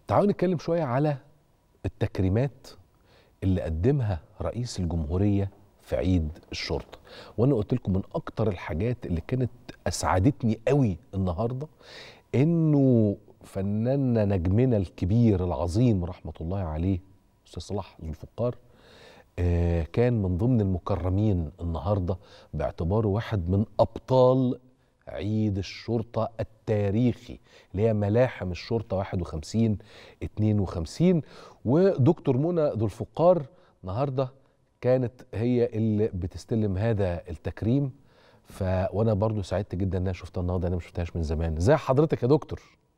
تعالوا نتكلم شويه على التكريمات اللي قدمها رئيس الجمهوريه في عيد الشرطه وانا قلت لكم من اكتر الحاجات اللي كانت اسعدتني قوي النهارده انه فناننا نجمنا الكبير العظيم رحمه الله عليه استاذ صلاح ذو الفقار آه، كان من ضمن المكرمين النهارده باعتباره واحد من ابطال عيد الشرطه التاريخي اللي هي ملاحم الشرطه 51 52 ودكتور منى ذو الفقار النهارده كانت هي اللي بتستلم هذا التكريم ف وانا برضو سعدت جدا ان انا شفتها النهارده انا ما شفتهاش من زمان ازي حضرتك يا دكتور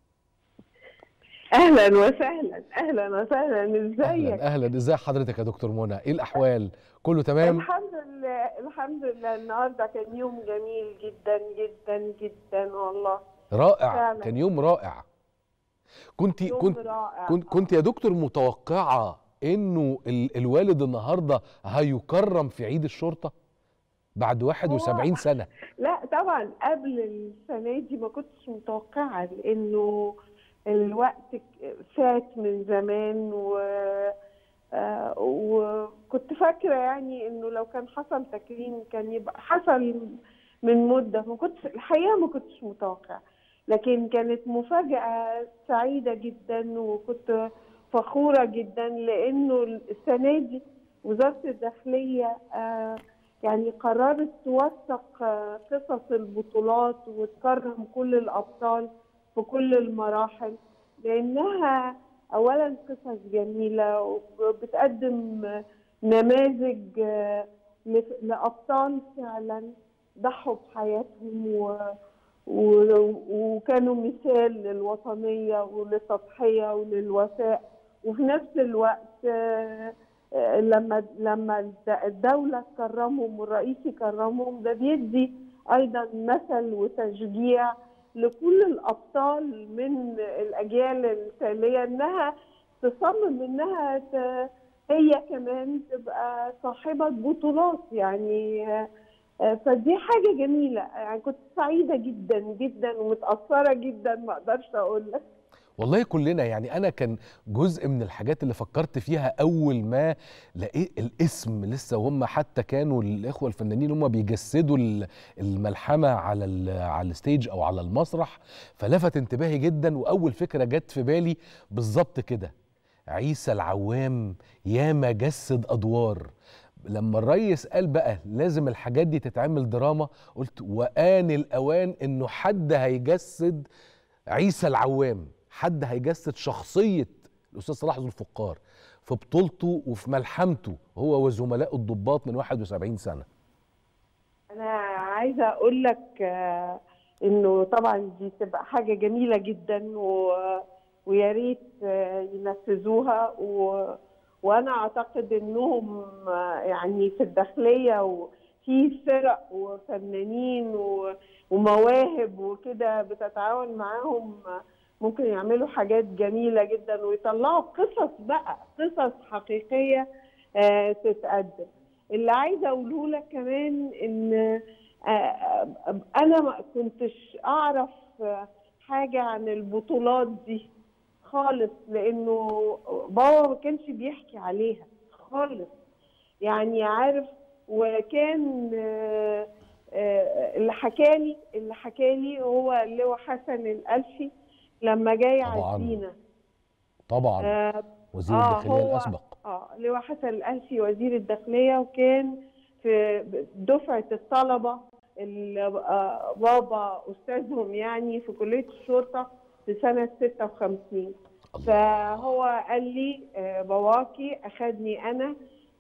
اهلا وسهلا اهلا وسهلا ازيك اهلا اهلا ازي حضرتك يا دكتور منى ايه الاحوال كله تمام الحمد لله الحمد لله النهارده كان يوم جميل جدا جدا جدا والله رائع فعلا. كان يوم رائع كنت يوم كنت رائع كنت كنت يا دكتور متوقعه انه ال الوالد النهارده هيكرم في عيد الشرطه بعد 71 سنه لا طبعا قبل السنه دي ما كنتش متوقعه لانه الوقت ك- فات من زمان و آه، وكنت فاكره يعني انه لو كان حصل تكريم كان يبقى حصل من مده ما كنتش الحقيقه ما كنتش متوقعه لكن كانت مفاجاه سعيده جدا وكنت فخوره جدا لانه السنه دي وزاره الداخليه آه، يعني قررت توثق آه، قصص البطولات وتكرم كل الابطال في كل المراحل لانها اولا قصص جميله وبتقدم آه، نماذج آه، لف- لابطال فعلا ضحوا بحياتهم و... و... وكانوا مثال للوطنيه وللتضحيه وللوفاء وفي نفس الوقت آه، آه، لما لما الد- الدوله تكرمهم والرئيس يكرمهم ده بيدي ايضا مثل وتشجيع لكل الابطال من الاجيال التاليه انها تصمم انها ت... هي كمان تبقى صاحبه بطولات يعني آه، آه، فدي حاجه جميله يعني كنت سعيده جدا جدا ومتاثره جدا ما اقدرش اقول لك والله كلنا يعني انا كان جزء من الحاجات اللي فكرت فيها اول ما لقيت الاسم لسه وهم حتى كانوا الاخوه الفنانين هم بيجسدوا ال- الملحمه على ال- على الستيج او على المسرح فلفت انتباهي جدا واول فكره جت في بالي بالظبط كده عيسى العوام ياما جسد ادوار لما الريس قال بقى لازم الحاجات دي تتعمل دراما قلت وآن الأوان إنه حد هيجسد عيسى العوام حد هيجسد شخصية الأستاذ صلاح ذو الفقار في بطولته وفي ملحمته هو وزملاء الضباط من 71 سنة انا عايزه اقول لك آه، انه طبعا دي تبقى حاجه جميله جدا و... ويا ريت آه، ينفذوها و... وانا اعتقد انهم آه، يعني في الداخليه وفي فرق وفنانين و... ومواهب وكده بتتعاون معاهم آه، ممكن يعملوا حاجات جميله جدا ويطلعوا قصص بقى قصص حقيقيه آه، تتقدم اللي عايزه اقوله لك كمان ان آه، آه، انا ما كنتش اعرف آه، حاجه عن البطولات دي خالص لانه بابا ما كانش بيحكي عليها خالص يعني عارف وكان آه، آه، اللي حكالي اللي حكالي هو اللواء حسن الألفي لما جاي طبعاً. عزينا طبعا آه، وزير آه، الداخلية هو- الأسبق اه لواء حسن الألفي وزير الداخلية وكان في دفعة الطلبة اللي آه، بابا أستاذهم يعني في كلية الشرطة في سنة 56 فهو قال لي آه، بواكي أخدني أنا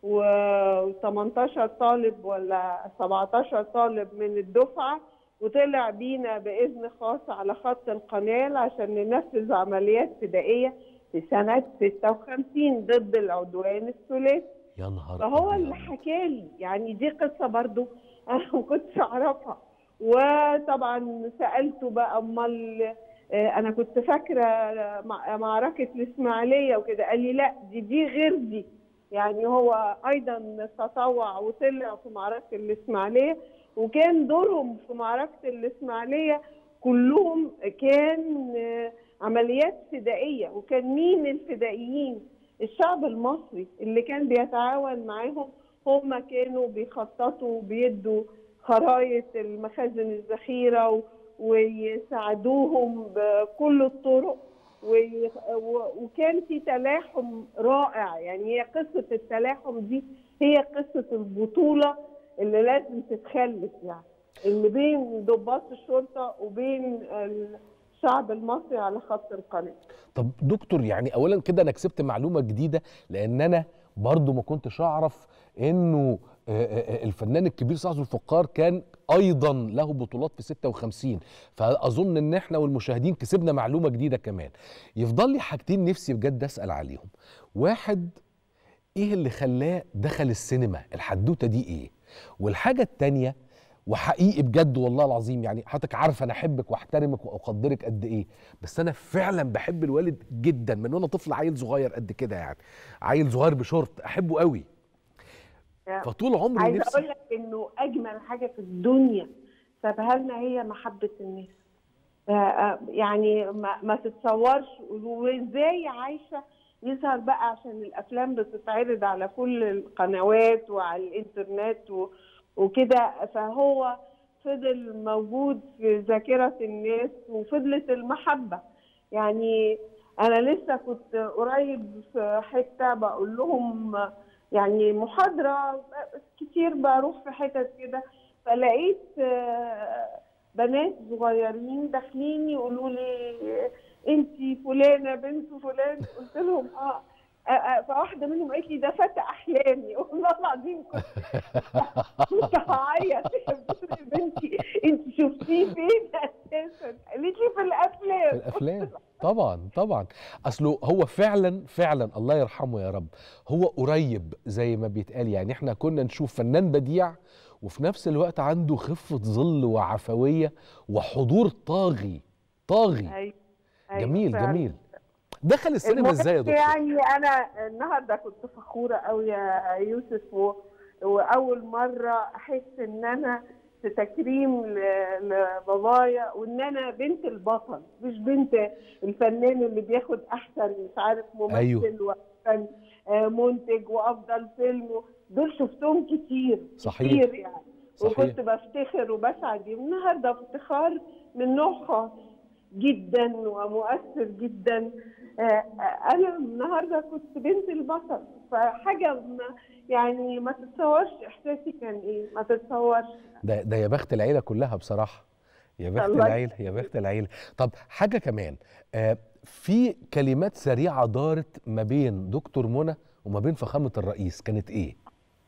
و18 طالب ولا 17 طالب من الدفعة وطلع بينا بإذن خاص على خط القنال عشان ننفذ عمليات فدائية في سنة 56 ضد العدوان الثلاثي يا نهار فهو أبيض. اللي حكالي يعني دي قصة برضو أنا ما كنتش أعرفها وطبعا سألته بقى أمال آه، أنا كنت فاكرة مع- معركة الإسماعيلية وكده قال لي لا دي دي غير دي يعني هو أيضا تطوع وطلع في معركة الإسماعيلية وكان دورهم في معركة الإسماعيلية كلهم كان آه، عمليات فدائيه وكان مين الفدائيين الشعب المصري اللي كان بيتعاون معاهم هم كانوا بيخططوا وبيدوا خرايط المخازن الذخيره و- ويساعدوهم بكل الطرق و- و- وكان في تلاحم رائع يعني هي قصه التلاحم دي هي قصه البطوله اللي لازم تتخلف يعني اللي بين ضباط الشرطه وبين الشعب المصري على خط القناه طب دكتور يعني اولا كده انا كسبت معلومه جديده لان انا برضو ما كنتش اعرف انه آه، آه، الفنان الكبير سعد الفقار كان ايضا له بطولات في 56 فاظن ان احنا والمشاهدين كسبنا معلومه جديده كمان يفضل لي حاجتين نفسي بجد اسال عليهم واحد ايه اللي خلاه دخل السينما الحدوته دي ايه والحاجه التانيه وحقيقي بجد والله العظيم يعني حضرتك عارفه انا احبك واحترمك واقدرك قد ايه بس انا فعلا بحب الوالد جدا من وانا طفل عيل صغير قد كده يعني عيل صغير بشورت احبه قوي فطول عمري عايزه نفسي اقول لك انه اجمل حاجه في الدنيا سابها لنا هي محبه الناس آه، آه، يعني ما, ما تتصورش وازاي عايشه يظهر بقى عشان الافلام بتتعرض على كل القنوات وعلى الانترنت و- وكده فهو فضل موجود في ذاكره الناس وفضلت المحبه يعني انا لسه كنت قريب في حته بقول لهم يعني محاضره كتير بروح في حتت كده فلقيت آه، بنات صغيرين داخلين يقولوا لي انت فلانه بنت فلان قلت لهم اه آه، آه، فواحده منهم قالت لي ده فتى احلامي والله العظيم كنت كنت هعيط قلت لها يا بنتي انت شفتيه فين اساسا قالت لي في الافلام في الافلام طبعا طبعا اصله هو فعلا فعلا الله يرحمه يا رب هو قريب زي ما بيتقال يعني احنا كنا نشوف فنان بديع وفي نفس الوقت عنده خفة ظل وعفوية وحضور طاغي طاغي أيوة. أيوة جميل فعلا. جميل دخل السينما المهم ازاي يا دكتور يعني انا النهارده كنت فخوره قوي يا يوسف و... واول مره احس ان انا في تكريم ل- لبابايا وان انا بنت البطل مش بنت الفنان اللي بياخد احسن مش عارف ممثل أيوه. واحسن آه، منتج وافضل فيلم دول شفتهم كتير صحيح. كتير يعني صحيح. وكنت بفتخر وبسعد بيهم. النهارده افتخار من نوع خاص جدا ومؤثر جدا آه، آه، انا النهارده كنت بنت البطل فحاجه ما يعني ما تتصورش احساسي كان ايه ما تتصورش ده ده يا بخت العيلة كلها بصراحة يا بخت الله العيلة يا بخت العيلة طب حاجة كمان آه في كلمات سريعة دارت ما بين دكتور منى وما بين فخامة الرئيس كانت ايه؟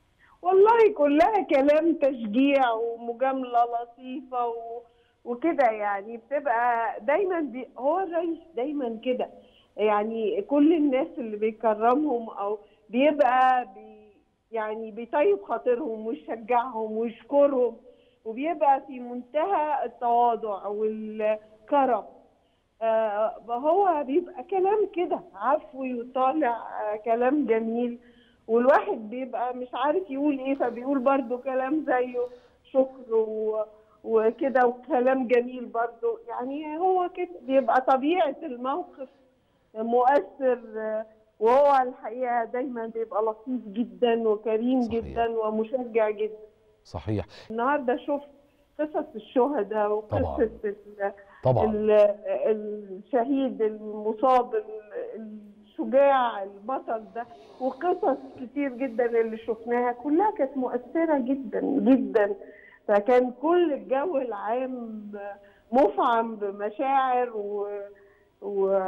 والله كلها كلام تشجيع ومجامله لطيفه و... وكده يعني بتبقى دايما بي... هو الرئيس دايما كده يعني كل الناس اللي بيكرمهم او بيبقى بي يعني بيطيب خاطرهم ويشجعهم ويشكرهم وبيبقى في منتهى التواضع والكرم آه هو بيبقى كلام كده عفوي وطالع آه كلام جميل والواحد بيبقى مش عارف يقول ايه فبيقول برضو كلام زيه شكر و... وكده وكلام جميل برضو يعني هو كده بيبقى طبيعة الموقف مؤثر آه، وهو الحقيقة دايما بيبقى لطيف جدا وكريم صحيح. جدا ومشجع جدا صحيح النهارده شفت قصص الشهداء طبعاً. وقصة ال- طبعا ال- الشهيد المصاب ال- الشجاع البطل ده وقصص كتير جدا اللي شفناها كلها كانت مؤثرة جدا جدا فكان كل الجو العام مفعم بمشاعر و و...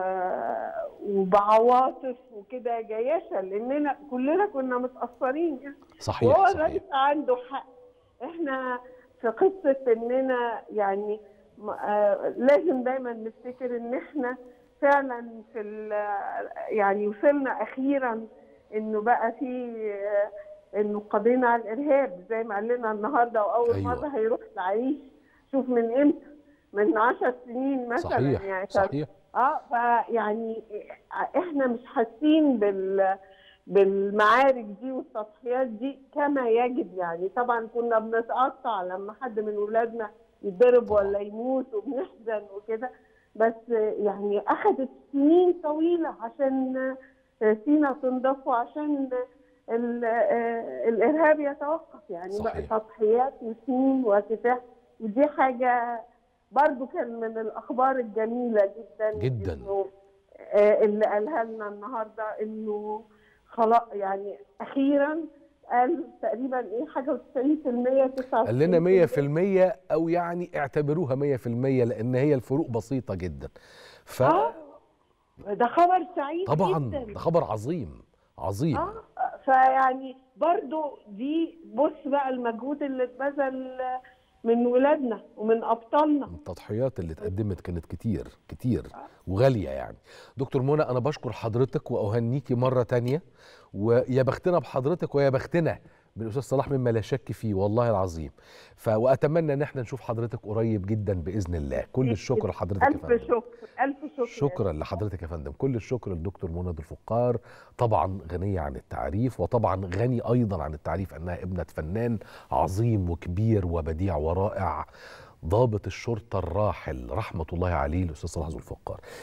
وبعواطف وكده جياشة لأننا كلنا كنا متأثرين يعني. صحيح وهو صحيح الرئيس عنده حق احنا في قصة اننا يعني م- آه، لازم دايما نفتكر ان احنا فعلا في ال- يعني وصلنا اخيرا انه بقى في آه، انه قضينا على الارهاب زي ما قال لنا النهارده واول أيوة. مره هيروح العريش شوف من امتى من عشر سنين مثلا صحيح يعني صحيح اه فيعني احنا مش حاسين بال بالمعارك دي والتضحيات دي كما يجب يعني طبعا كنا بنتقطع لما حد من ولادنا يتضرب طبعاً. ولا يموت وبنحزن وكده بس يعني اخذت سنين طويله عشان سينا تنضف وعشان ال- آه، الارهاب يتوقف يعني بقى صحيح. تضحيات وسنين وكفاح ودي حاجه برضو كان من الاخبار الجميله جدا جداً. إنه آه، اللي قالها لنا النهارده انه خلاص يعني اخيرا قال تقريبا ايه حاجه و90% قال لنا 100% او يعني اعتبروها 100% لان هي الفروق بسيطه جدا ف اه ده خبر سعيد طبعا جدا ده خبر عظيم عظيم اه فيعني برضو دي بص بقى المجهود اللي اتبذل من ولادنا ومن ابطالنا التضحيات اللي اتقدمت كانت كتير كتير وغالية يعني دكتور منى أنا بشكر حضرتك وأهنيكي مرة تانية ويا بختنا بحضرتك ويا بختنا بالأستاذ صلاح مما لا شك فيه والله العظيم ف وأتمنى إن احنا نشوف حضرتك قريب جدا بإذن الله كل الشكر لحضرتك يا الف فندم شكر الف شكر شكرا لحضرتك يا فندم كل الشكر للدكتور منى الفقار طبعا غنية عن التعريف وطبعا غني أيضا عن التعريف أنها ابنة فنان عظيم وكبير وبديع ورائع ضابط الشرطة الراحل رحمة الله عليه الأستاذ صلاح ذو الفقار